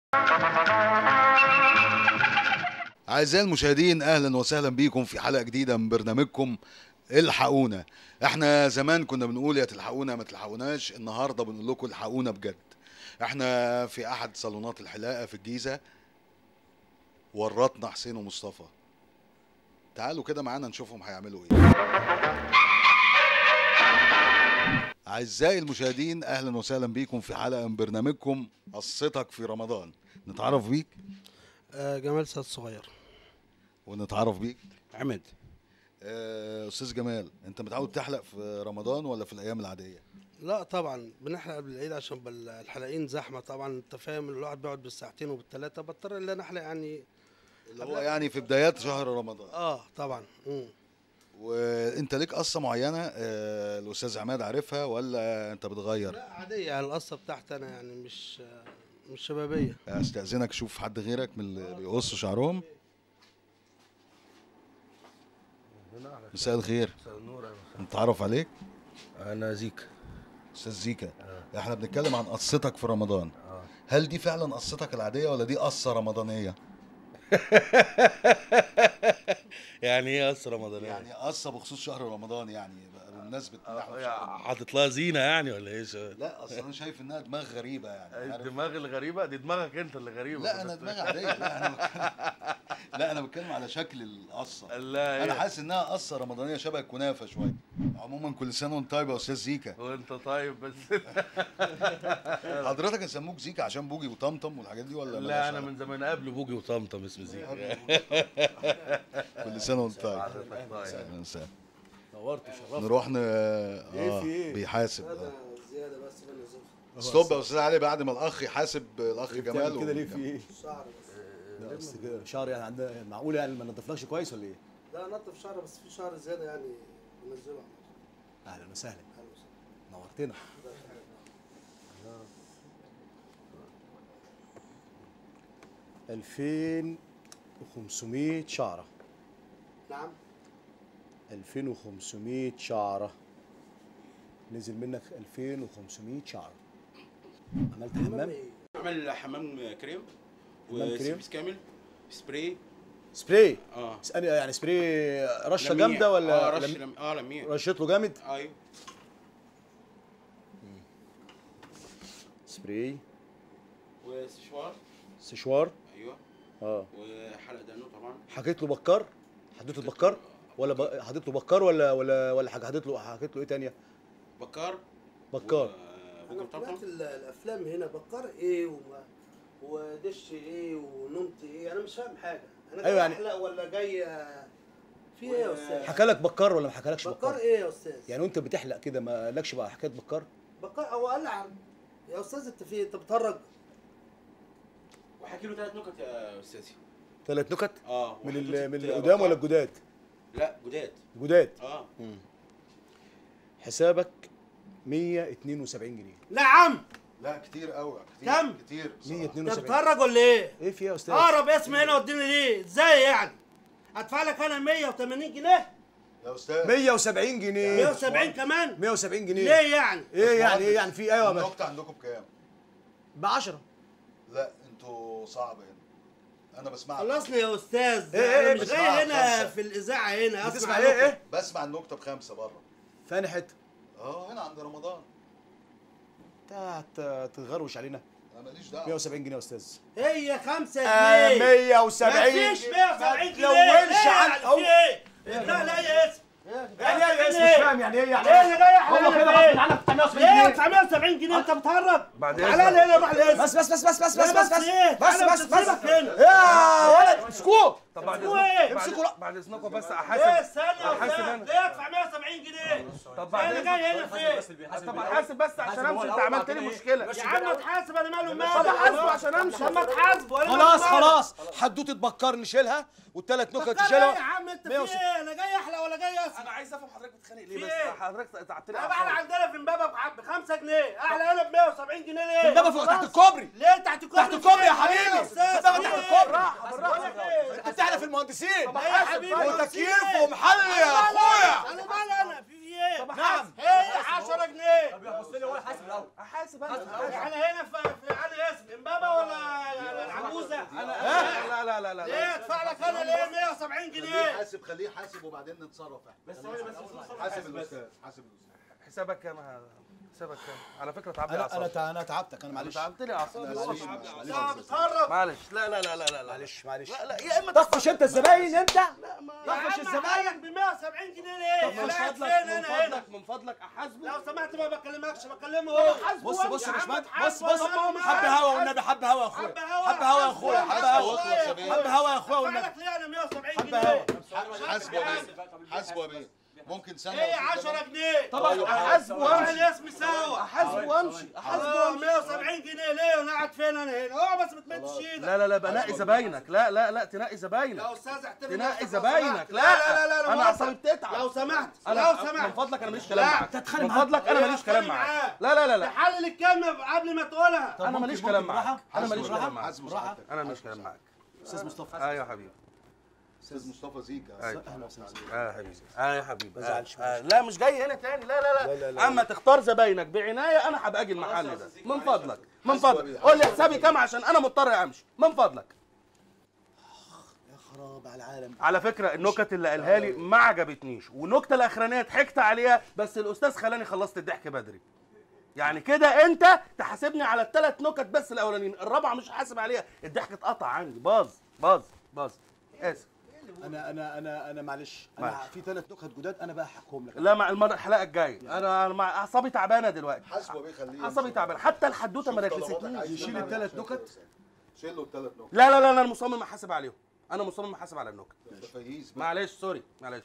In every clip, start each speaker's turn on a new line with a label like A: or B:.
A: أعزائي المشاهدين أهلا وسهلا بيكم في حلقة جديدة من برنامجكم الحقونا احنا زمان كنا بنقول يا تلحقونا ما تلحقوناش النهارده بنقول لكم الحقونا بجد احنا في احد صالونات الحلاقه في الجيزه ورطنا حسين ومصطفى تعالوا كده معانا نشوفهم هيعملوا ايه اعزائي المشاهدين اهلا وسهلا بيكم في حلقه من برنامجكم قصتك في رمضان نتعرف بيك
B: آه، جمال سيد صغير
A: ونتعرف بيك
C: عمد
A: آه، استاذ جمال انت متعود تحلق في رمضان ولا في الايام العاديه
B: لا طبعا بنحلق قبل العيد عشان بل- الحلاقين زحمه طبعا انت فاهم الواحد بيقعد بالساعتين وبالثلاثه بضطر ان انا احلق يعني
A: اللي هو يعني في بدايات شهر رمضان
B: اه طبعا مم.
A: وانت ليك قصه معينه آه، الاستاذ عماد عارفها ولا انت بتغير
B: لا عاديه يعني القصه بتاعتي انا يعني مش آه، مش شبابيه
A: استاذنك شوف حد غيرك من اللي بيقصوا شعرهم مساء الخير نتعرف عليك
C: انا زيك
A: استاذ زيكا احنا بنتكلم عن قصتك في رمضان هل دي فعلا قصتك العاديه ولا دي قصه رمضانيه
C: يعني ايه قص رمضانيه
A: يعني قصه بخصوص شهر رمضان يعني بقى بمناسبه إن إحنا في شهر رمضان.
C: حاطط لها زينه يعني ولا ايه شو؟
A: لا اصل انا شايف انها دماغ غريبه يعني عارف؟
C: الدماغ الغريبه دي دماغك انت اللي غريبه
A: لا انا دماغي عاديه لا انا بتكلم لا انا بتكلم على شكل القصه
C: لا
A: انا
C: هي-
A: حاسس انها قصه رمضانيه شبه الكنافه شويه عموما كل سنه وانت طيب يا استاذ زيكا
C: وانت طيب بس
A: حضرتك يسموك زيكا عشان بوجي وطمطم والحاجات دي ولا ملهاش
C: لا انا
A: علاقة؟
C: من زمان قبل بوجي وطمطم اسم زيك
A: كل سنه وانت طيب
C: حضرتك طيب.
A: أهلاً وسهلاً.
D: نورت وشرفت
A: نروح ن...
D: إيه في إيه؟
A: بيحاسب آه.
B: زياده بس من الزفر
A: ستوب يا استاذ علي بعد ما الاخ يحاسب الاخ جمال
D: بتعمل كده
A: و-
D: ليه في ايه؟
B: شعر بس
D: لا بس كده شعر يعني عندنا معقول يعني ما نضفناش كويس ولا ايه؟
B: لا نطف شعر بس في شعر زياده يعني بنزله
D: اهلا وسهلا
B: حلو وسهل.
D: نورتنا ألفين وخمسمية شعرة
B: نعم
D: ألفين وخمسمية شعرة نزل منك ألفين وخمسمية شعرة عملت حمام
B: إيه؟
E: عمل حمام كريم
D: حمام كريم؟
E: وسيبس كامل سبراي
D: سبراي
E: اه
D: اسألني يعني سبراي رشة
E: لميع.
D: جامدة ولا
E: اه رش
D: لم-
E: لم... اه لميع
D: رشيت له جامد
E: ايوه
D: سبراي
E: وسشوار
D: سشوار
E: ايوه
D: اه
E: وحلق دانو طبعا
D: حكيت له بكار حديت له بكار ولا ب... حديت له بكار ولا ولا ولا حاجه حديت له حكيت له ايه تانية
E: بكار
D: بكار
E: و-
B: انا
E: بوجي
B: طلعت
E: وطمطم
B: ال- الافلام هنا بكر ايه وما ودش ايه ونمت ايه انا مش فاهم حاجه انا
D: أيوة
B: جاي
D: يعني-
B: احلق ولا جاي في ايه يا استاذ
D: حكى لك بكار ولا ما حكالكش
B: بكر
D: بكار
B: ايه يا استاذ
D: يعني وانت بتحلق كده ما قالكش بقى حكايه بكار
B: بكر هو قال لي عم يا استاذ انت في إيه؟ انت بتهرج
E: وحكي له ثلاث نكت يا استاذي
D: ثلاث نكت
E: اه
D: من
E: وحدوتة
D: ال... من
E: بكار.
D: القدام ولا الجداد
E: لا جداد
D: جداد
E: اه
D: حسابك 172 جنيه
B: نعم
A: لا كتير قوي كتير
B: كم؟
A: كتير بصراحة.
B: انت
D: 172
B: بتهرج ولا ايه
D: ايه في إيه يا استاذ
B: اقرب اسم هنا واديني ليه ازاي يعني ادفع لك انا 180 جنيه
A: يا استاذ
D: 170 جنيه
B: 170 كمان
D: 170 جنيه
B: ليه يعني
D: ايه يعني ايه يعني في ايوه بس
A: النكته عندكم بكام؟
D: ب 10
A: لا انتوا صعب هنا انا بسمع
B: خلصني يا استاذ
D: إيه إيه
B: انا
D: إيه
B: مش
A: بتسمع
B: جاي هنا
A: خمسة.
B: في الاذاعه هنا
D: بتسمع
B: اسمع
D: ايه ايه
A: بسمع النكته بخمسه بره
D: فاني حته
A: اه هنا عند رمضان
D: انت هت- تتغروش علينا
A: انا ماليش دعوه
D: 170 جنيه يا استاذ
B: هي 5
D: آه،
B: جنيه
D: 170
B: مفيش 170 جنيه
D: ما تلونش
B: ليه
D: عن
B: يعني
D: أو-
B: في ايه؟ لا لا يا اسم
D: يعني ايه اسم مش فاهم يعني ايه يعني
B: ليه انا جاي احلى
D: هو كده غصب عنك 970
B: ليه
D: جنيه
B: 970 جنيه انت بتهرج
C: بعد
B: تعالى لي هنا روح الاسم
D: بس بس بس بس بس بس
B: لا
D: بس بس
B: ايه؟
D: بس
B: تعالى
D: بس
B: مش
D: بس
B: هسيبك هنا
D: يا ولد امسكوه
C: طب بعد
B: اسمه ايه؟
D: امسكوا لا.
C: بعد اذنكم بس
B: ايه
C: احاسب
B: استنى يا
C: احاسب
B: استاذ
C: انا
B: ليه ادفع 170 جنيه
C: طب
B: انا
C: بعد
B: جاي
C: إذنك-
B: هنا فين
C: طب احاسب بس عشان
D: هو
C: امشي انت
D: الأول
C: عملت لي
D: بعدين إيه؟
C: مشكله
B: يا عم اتحاسب انا ماله مالك
C: طب احاسبه عشان امشي
B: طب ما تحاسبه انا
D: خلاص
B: مالي.
D: خلاص حدوته بكار نشيلها والثلاث نكت
B: بكر ايه يا
D: تشيلها
B: عم انت في
D: 160.
B: ايه انا جاي احلى ولا جاي اسمع
C: انا عايز افهم حضرتك بتتخانق ليه
B: في
C: بس
B: إيه؟
C: حضرتك قطعت لي
B: انا احلى
C: أعصابي.
B: عندنا في امبابه ب 5 جنيه احلى هنا ب 170 جنيه ليه؟
D: امبابة فوق تحت الكوبري
B: ليه تحت الكوبري
D: تحت الكوبري يا
B: فين؟
D: حبيبي
B: يا استاذ
D: امبابة
B: في
D: تحت
B: إيه؟
D: الكوبري
B: بقول لك ايه؟
D: انت بتحلف في المهندسين
B: ايه يا حبيبي
D: وتكييف
B: في إيه؟
D: ومحل يا
B: أنا مالي
D: اخويا
B: انا مالي انا في ايه؟
C: طب
D: نعم
B: هي 10 جنيه
D: بص لي هو حاسب الاول
C: احاسب انا
B: انا هنا في في انا اسم امبابه ولا
A: تخليه حاسب وبعدين نتصرف احنا
C: بس ثواني بس بس
A: حاسب الاستاذ حاسب الاستاذ
B: حسابك كام يا- حسابك كام على فكره تعبت لي
D: انا انا
B: اعصابي
D: تع- انا تعبتك انا معلش
B: تعبت لي اعصابي
D: معلش
B: والله.
D: معلش
C: لا بتهرب
B: معلش لا لا لا لا لا لا
D: معلش معلش
B: لا لا يا اما
D: طفش انت الزباين انت
C: يا
D: طفش
C: عم
D: الزباين
C: ب 170 جنيه ليه؟
B: طب من
C: قاعد
B: فضلك
C: فين
B: من
C: انا هنا؟
B: فضلك من فضلك احاسبه
C: لو سمحت ما بكلمكش بكلمه هو
D: بص بص يا باشمهندس بص
C: حاسبه
D: بص
C: طبعا
D: حب
C: معاك.
D: هوا والنبي حب هوا يا اخويا
C: حب هوا
D: حب هوا يا اخويا حب هوا حب هوا يا اخويا والنبي
C: فعلك ليه انا 170
D: حب
C: جنيه؟
D: هوا
A: حاسبه بيه حاسبه يا بيه ممكن سنه
C: ايه
A: ولا
C: 10 جنيه؟
B: طبعا احاسبه وامشي
C: الاسم سوا
B: احاسبه وامشي احاسبه
C: اه
B: وامشي
C: 170 جنيه ليه وانا قاعد فين انا هنا؟ اه بس ما تمدش ايدك
B: لا لا لا بنقي زباينك لا لا لا تنقي زباينك
C: يا استاذ احترم
B: تنقي
C: نفسك لو
B: زباينك
C: سمحت.
B: لا
C: لا لا لا
B: انا
C: مؤاخذة.
B: اعصابي بتتعب
C: لو سمحت
B: انا
C: لو
B: من
C: سمحت
B: فضلك انا ماليش كلام
C: لا،
B: معاك
D: تتخانق
B: من
D: معاك.
B: فضلك انا
C: إيه،
B: ماليش كلام
C: أتخانق
B: معاك
C: معاه؟
B: لا لا لا لا
C: تحلل الكلمه قبل ما تقولها
D: طب
B: انا
D: ممكن-
B: ماليش
D: ممكن
B: كلام
D: بالراحة؟
B: معاك انا ماليش
D: بالراحة؟
B: كلام معاك
A: حاسبه
D: بالراحة.
A: سعادتك.
B: انا ماليش كلام معاك
D: استاذ مصطفى
B: ايوه يا حبيبي
A: استاذ مصطفى زيكا
B: ايوه
D: اهلا وسهلا
B: اه يا حبيبي اه يا حبيبي
D: ما تزعلش،
B: آه، آه، لا مش جاي هنا تاني لا لا
D: لا، لا،
B: لا,
D: لا.
B: اما تختار زباينك بعنايه انا هبقى اجي المحل ده من فضلك من فضلك قول لي حسابي كام عشان انا مضطر امشي من فضلك
D: يا خراب على العالم
B: على فكره النكت اللي قالها لي ما عجبتنيش والنكته الاخرانيه ضحكت عليها بس الاستاذ خلاني خلصت الضحك بدري يعني كده انت تحاسبني على الثلاث نكت بس الاولانيين الرابعه مش هحاسب عليها الضحك اتقطع عندي باظ باظ باظ اسف
D: انا انا انا انا معلش انا
B: معلش.
D: في ثلاث نكت جداد انا بقى هحكهم لك
B: لا مع المره الحلقه الجايه انا أنا مع اعصابي تعبانه دلوقتي
A: حاسبه بيه خليه
B: اعصابي تعبانه حتى الحدوته ما
A: شوف طلباتك
B: ركزتنيش
A: عايز
D: يشيل
A: تعمل
D: التلات
A: إيه؟
D: نكت؟
A: شيل له الثلاث نكت
B: لا لا لا انا مصمم احاسب عليهم انا مصمم احاسب على النكت
A: ده فايز بقى.
B: معلش سوري معلش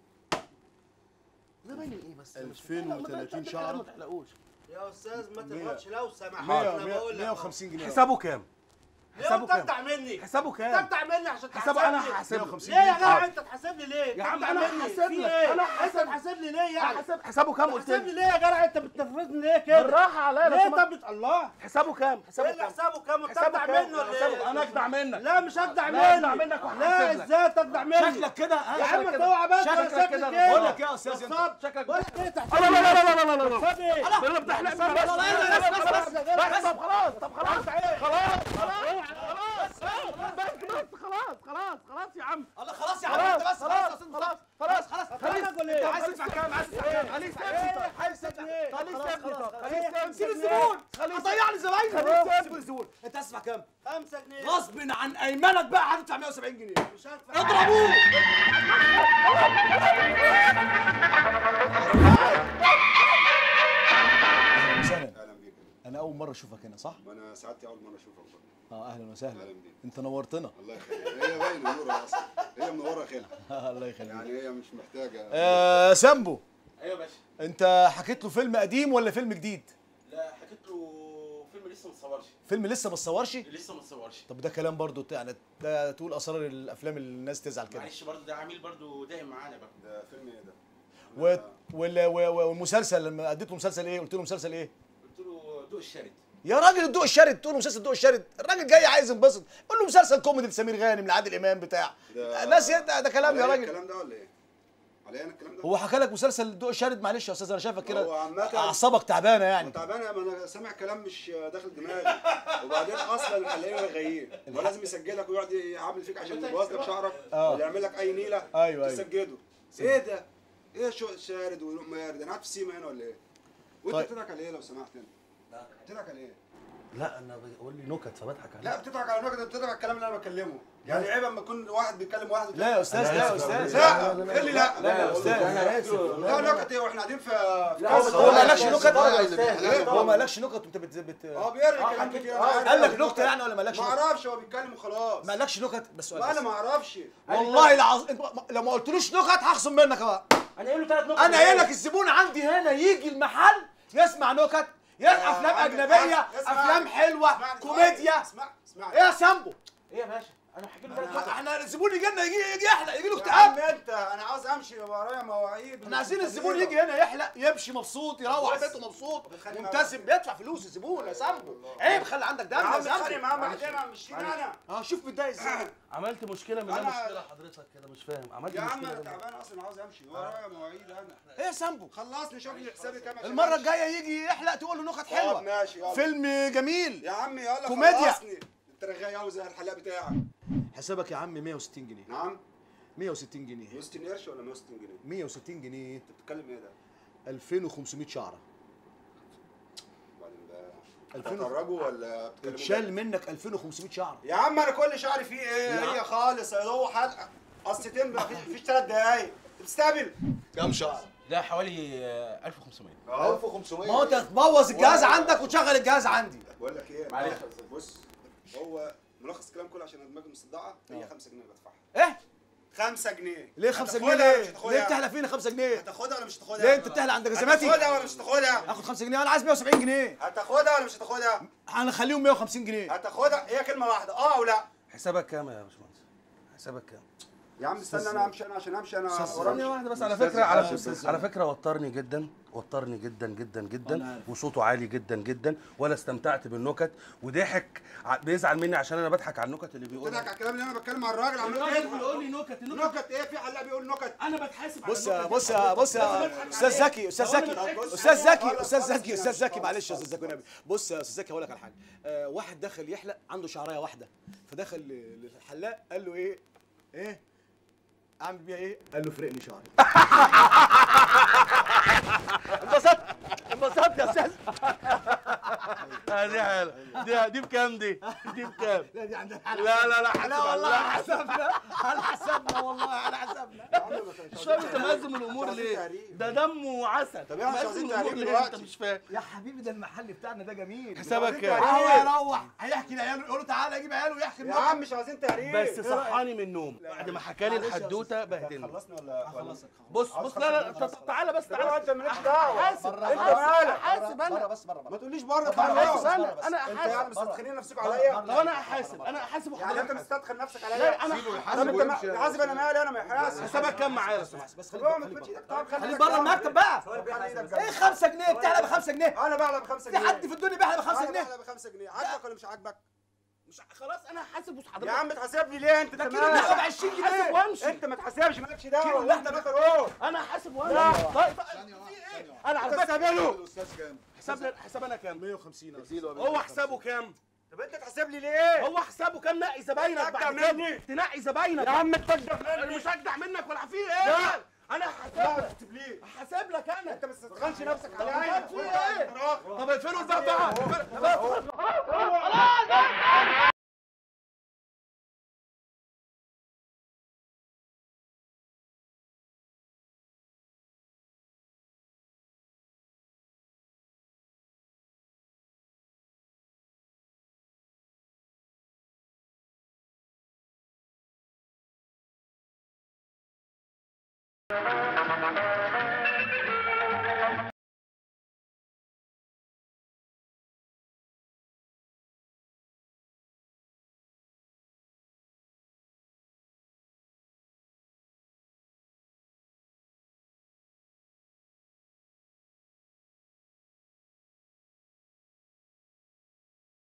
B: زباين ايه بس
D: 2030 شعرة.
B: ما تحلقوش
C: يا استاذ ما
D: مية.
C: تغلطش لو سمحت
D: 100
C: انا بقول لك
D: 150 جنيه
B: حسابه كام
C: ليه
B: حسابه
C: انت
B: كام
C: تقطع مني
B: حسابه كام
C: تقطع مني عشان
B: حسابه انا
C: تحاسبني.
B: هحاسب له
D: 150
C: ليه يا
B: حاضر.
C: جدع انت تحاسبني ليه؟
B: يا عم
C: تقطع
B: أنا
C: مني.
B: هحاسب
C: في
B: لك.
C: ايه؟
B: أنا
C: انت
B: هحاسب.
C: تحاسبني ليه يعني؟
B: حساب حسابه كام قلت
C: تحاسبني
B: لي
C: ليه يا جدع انت بتنرفزني ليه كده؟
B: بالراحه عليا لو
C: ليه
B: سمحت.
C: طب بت- الله
B: حسابه كام
C: ايه
B: حسابه
C: اللي
B: كام
C: حسابه كام؟
B: حسابه
C: بتقطع
B: كام
C: منه ولا
B: حسابه
C: ايه؟
B: انا اجدع منك
C: لا مش اجدع مني
B: لا أجدع منك وهحاسب
C: لا
B: لك.
C: ازاي تجدع مني؟
D: شكلك كده
C: يا
D: ها
C: عم
B: كده.
C: اوعى بس
B: شكلك
C: شكلك
B: كده.
C: كده
D: بقول لك يا استاذ انت
C: نصاب.
B: شكلك
C: بقول لك ايه
B: لا
C: تحسبني
B: لا لا لا لا لا لا
C: نصاب ايه؟
B: لا بتحلق بس بس بس بس بس طب خلاص طب خلاص خلاص خلاص خلاص بس بس خلاص خلاص خلاص يا عم
D: الله خلاص يا عم
B: خلاص
D: انت بس
B: خلاص
D: خلاص
B: خلاص
D: خلاص خلاص
B: خليك
C: أنا أقول إيه؟
D: عايز تدفع كام عايز تدفع كام
B: خليك
C: ايه؟
B: خليك
C: تحسبني
B: خليك
D: خلاص،
B: سيبني
D: خلاص،
B: طب
D: خلاص.
B: خليك
C: خلاص.
B: سيبني
C: سيب
D: الزبون
B: خليك
D: هتضيع لي زباين
B: خلاص.
D: سيب الزبون انت هتدفع كام
C: 5 جنيه
D: غصب عن ايمانك بقى هتدفع 170 جنيه
C: مش هدفع
D: اضربوه اهلا وسهلا
F: اهلا بيك
D: انا اول مره اشوفك هنا صح
F: ما انا سعادتي اول مره اشوفك برضه
D: اه اهلا وسهلا
F: اهلا بيك
D: انت نورتنا
F: الله يخليك هي باينه نوره اصلا هي منوره خيلها
D: الله يخليك
F: يعني هي مش محتاجه
D: آه سامبو
E: ايوه يا باشا
D: انت حكيت له فيلم قديم ولا فيلم جديد
E: لا حكيت له فيلم لسه ما اتصورش
D: فيلم لسه ما اتصورش
E: لسه ما اتصورش
D: طب ده كلام برضو يعني ده تقول اسرار الافلام اللي الناس تزعل كده
E: معلش برضه ده عميل برضه دايم معانا بقى
F: ده فيلم ايه ده؟
D: و... وال... و... والمسلسل لما اديت له مسلسل ايه قلت له مسلسل ايه
E: قلت له دوق الشارد
D: يا راجل الضوء الشارد تقول له مسلسل الضوء الشارد الراجل جاي عايز ينبسط قول له مسلسل كوميدي لسمير غانم لعادل امام بتاع
F: ده-
D: الناس ده, ده كلام يا
F: عليا
D: راجل
F: الكلام ده ولا ايه؟ عليا انا الكلام ده؟
D: هو حكى لك مسلسل الضوء الشارد معلش يا استاذ انا شايفك
F: هو
D: كده
F: عامة-
D: اعصابك تعبانه يعني
F: أنا تعبان ما انا سامع كلام مش داخل دماغي وبعدين اصلا الحلاقين رغايين ما لازم يسجلك ويقعد يعمل فيك عشان يبوظ لك شعرك
D: آه.
F: ولا يعمل لك اي نيله
D: أيوة، أيوة.
F: تسجله ايه ده؟ ايه شو شارد ولقمه يارد انا قاعد في السيما هنا ولا ايه؟ وانت
D: طيب.
F: بتضحك على ايه لو سمحت انت؟ بتضحك على ايه؟
B: لا انا بقول لي نكت فبضحك عليه
F: لا بتضحك على نكت بتضحك على الكلام اللي انا بكلمه يعني عيب اما يكون واحد بيكلم واحد
D: لا يا استاذ لا يا استاذ
F: لا قال لي لا
D: لا يا استاذ انا اسف
F: لا نكت ايه واحنا قاعدين في في
D: هو
F: كاس
D: هو ما قالكش نكت
F: لا،
D: هو ما قالكش نكت انت بت, بت...
F: اه بيرغي كلام كتير أنا عارف.
D: قال لك نكته يعني ولا ما قالكش
F: ما
D: نكته؟
F: اعرفش هو بيتكلم وخلاص
D: ما قالكش نكت بس سؤال
F: ما انا
D: بس.
F: ما اعرفش
D: والله العظيم انت ما- لو ما قلتلوش نكت هخصم منك بقى
C: انا قايل له ثلاث نقط
D: انا قايل لك الزبون عندي هنا يجي المحل يسمع نكت يا افلام
F: عم-
D: اجنبيه
F: اسمع.
D: افلام حلوه
F: اسمعني،
D: كوميديا
F: اسمع اسمع
D: ايه يا سامبو
C: ايه يا باشا انا حكيت له ثلاث نقط
D: احنا الزبون يجي لنا يجي يجي يحلق يجي له
F: يا عم
D: اكتئاب
F: انت انا عاوز امشي ورايا مواعيد
D: احنا عايزين الزبون يجي هنا يحلق يمشي مبسوط يروح
F: بس.
D: بيته مبسوط
F: بتخانق مع
D: مبتسم بيدفع فلوس الزبون يا سامبو عيب خلي عندك دم
F: يا
D: يا
F: عم اتخانق
D: سامبو
F: معاه بعدين مش انا
D: اه شوف متضايق ازاي
B: عملت مشكله من
F: أنا-
B: مشكله حضرتك كده مش فاهم عملت
F: يا عم
B: مشكله
F: انا
B: من-
F: تعبان اصلا عاوز امشي ورايا مواعيد انا
D: ايه يا سامبو
F: خلصني شوف لي حسابي كام عشان
D: المره
F: أمشي.
D: الجايه يجي يحلق تقول له نكت
F: طب
D: حلوه
F: ماشي يلا
D: فيلم جميل
F: يا عم يلا
D: كوميديا.
F: خلصني انت رغاي قوي زي الحلاق بتاعك
D: حسابك يا عم 160 جنيه
F: نعم
D: 160 جنيه
F: 160 قرش ولا 160 جنيه
D: 160 جنيه
F: انت بتتكلم ايه ده
D: 2500 شعره
F: وبعدين ده
D: 2000
F: هتخرجوا ولا بتتكلموا
D: اتشال
F: جد؟
D: منك 2500 شعره
F: يا عم انا كل شعري فيه ايه هي خالص يا هو حلقه قصتين بقى مفيش ثلاث دقايق انت بتستقبل
A: كام شهر
E: ده حوالي آه، 1500
F: اه
A: 1500
D: ما هو انت تبوظ الجهاز عندك وتشغل الجهاز عندي
F: بقول لك ايه
E: معلش.
F: بص هو ملخص الكلام كله عشان دماغي مصدعه هي 5 جنيه بدفعها
D: ايه
F: 5 جنيه
D: ليه 5 جنيه
F: هتاخدها ولا مش
D: ليه؟
F: هتاخدها؟
D: ليه بتحلى فينا 5 جنيه؟
F: هتاخدها ولا مش هتاخدها
D: ليه انت بتحلى عند جزماتي؟
F: هتاخدها ولا مش هتاخدها
D: اخد 5 جنيه انا عايز 170 جنيه
F: هتاخدها ولا مش هتاخدها
D: هنخليهم 150 جنيه
F: هتاخدها هي كلمه واحده اه او لا
B: حسابك كام يا باشمهندس حسابك كام
F: يا عم استنى انا امشي انا عشان امشي انا
B: ثانية
F: ورايا
B: واحدة بس على
A: أستاذ
B: فكرة على,
A: أستاذ
B: على فكرة وترني جدا وترني جدا جدا
D: أنا
B: جدا
D: عارف.
B: وصوته عالي جدا جدا ولا استمتعت بالنكت وضحك ع- بيزعل مني عشان انا بضحك على النكت اللي
F: بتضحك
B: بيقولها
F: على الكلام اللي انا بتكلم مع الراجل عمال
B: الراجل
F: يضحك.
B: بيقول لي نكت النكت
F: نكت ايه في حلاق بيقول نكت
B: انا بتحاسب على
D: بص يا
B: النكت
D: بص
B: دي.
D: يا بص
B: أنا
D: يا
B: بضحك
D: استاذ
B: عليه.
D: زكي استاذ
B: لو أنا
D: زكي
B: ضحكت
D: استاذ
F: عليه.
D: زكي
F: خالص،
D: استاذ
F: خالص
D: زكي
F: كده.
D: استاذ زكي
F: خالص،
D: معلش يا استاذ
F: خالص.
D: زكي والنبي بص يا استاذ زكي هقول لك على حاجه آه واحد دخل يحلق عنده شعرايه واحده فدخل ل- للحلاق قال له ايه ايه اعمل بيها ايه قال له فرق لي شعري انبسطت انبسطت يا استاذ
B: آه، دي حلوة دي دي بكام دي؟ دي بكام؟
D: لا دي عندنا
B: لا لا لا حاسب
D: لا
B: على-
D: والله
B: لا،
D: على حسابنا على حسابنا والله على حسابنا
B: مش فاهم انت مأزم الامور
F: مش عايزين
B: ليه؟
F: تهريج.
B: ده دمه عسل
F: طب احنا مش
B: مأزم
F: عايزين
B: الأمور
F: تهريج
B: ليه؟ انت
F: دلوقتي.
B: مش فاهم
D: يا حبيبي ده المحل بتاعنا ده جميل
B: حسابك كام؟
D: هو يروح هيحكي لعياله يقول له تعالى اجيب عياله ويحكي
F: يا عم مش عايزين تهريج
B: بس صحاني من النوم بعد ما حكى لي
D: معلش يا
B: الحدوته
F: أستاذ.
B: بهدلني
F: خلصنا ولا ولا
B: بص بص لا لا ت- تعالى بس
F: تعالى
B: تعالى
F: انت مالكش دعوه
B: حاسب
F: انت
B: انا
F: مالك
B: حاسب انا
D: بس بره
F: ما تقوليش بره
B: حاسب
F: تعالى
B: انا انا
F: انت يعني
B: احاسب
F: مستدخلين نفسكم عليا
B: طب انا احاسب انا احاسب
F: يعني انت
B: وحضرتك
F: مستدخل نفسك عليا
B: لا انا
A: سيبه
F: طب
A: يحاسب
F: انت
A: ويمشي
F: ما-
A: يا
F: حاسب انا
A: أستاذ.
F: مالي انا ما يحاسب
B: حسابك كام معايا لو سمحت
D: بس
F: طب هو ما تمدش ايدك طب
D: خليه
F: خلي
D: بره المكتب بقى
F: ايه
D: ايه 5 جنيه بتحلى ب 5 جنيه
F: انا بعلى ب 5
D: في
F: جنيه
D: حد في الدنيا بيحلى ب 5 جنيه
F: ب 5 جنيه عاجبك ولا مش عاجبك
B: مش خلاص انا حاسب وحضرتك
F: يا عم تحاسبني ليه انت
D: ده
F: انت
D: كيلو
F: مالك؟
D: بياخد 20
B: حاسب
D: جنيه
B: وامشي
F: انت ما تحاسبش مالكش دعوه
D: كيلو
F: ولا انت
D: لحمة.
F: داخل اهو
B: انا حاسب وامشي طيب طيب
A: ثانية واحدة،
B: في
A: ثانية
B: ايه
A: واحدة.
B: انا على فكره
F: تستقبله
A: الاستاذ كام
B: حساب حساب انا كام
D: 150
B: هو حسابه كام
F: طب انت تحاسب لي ليه؟
B: هو حسابه كام نقي زباينك
F: تقدر
B: بعد كده
F: مني.
B: تنقي زباينك
F: يا عم تقدر
B: انا
F: مني
B: مش هجدع منك ولا في ايه
F: لا.
B: انا
F: لا
B: هحاسب
F: تكتب ليه؟
B: هحاسب لك انا
F: انت ما تستدخلش نفسك
B: طب
F: عليا
B: في ايه طب اقفلوا الباب بقى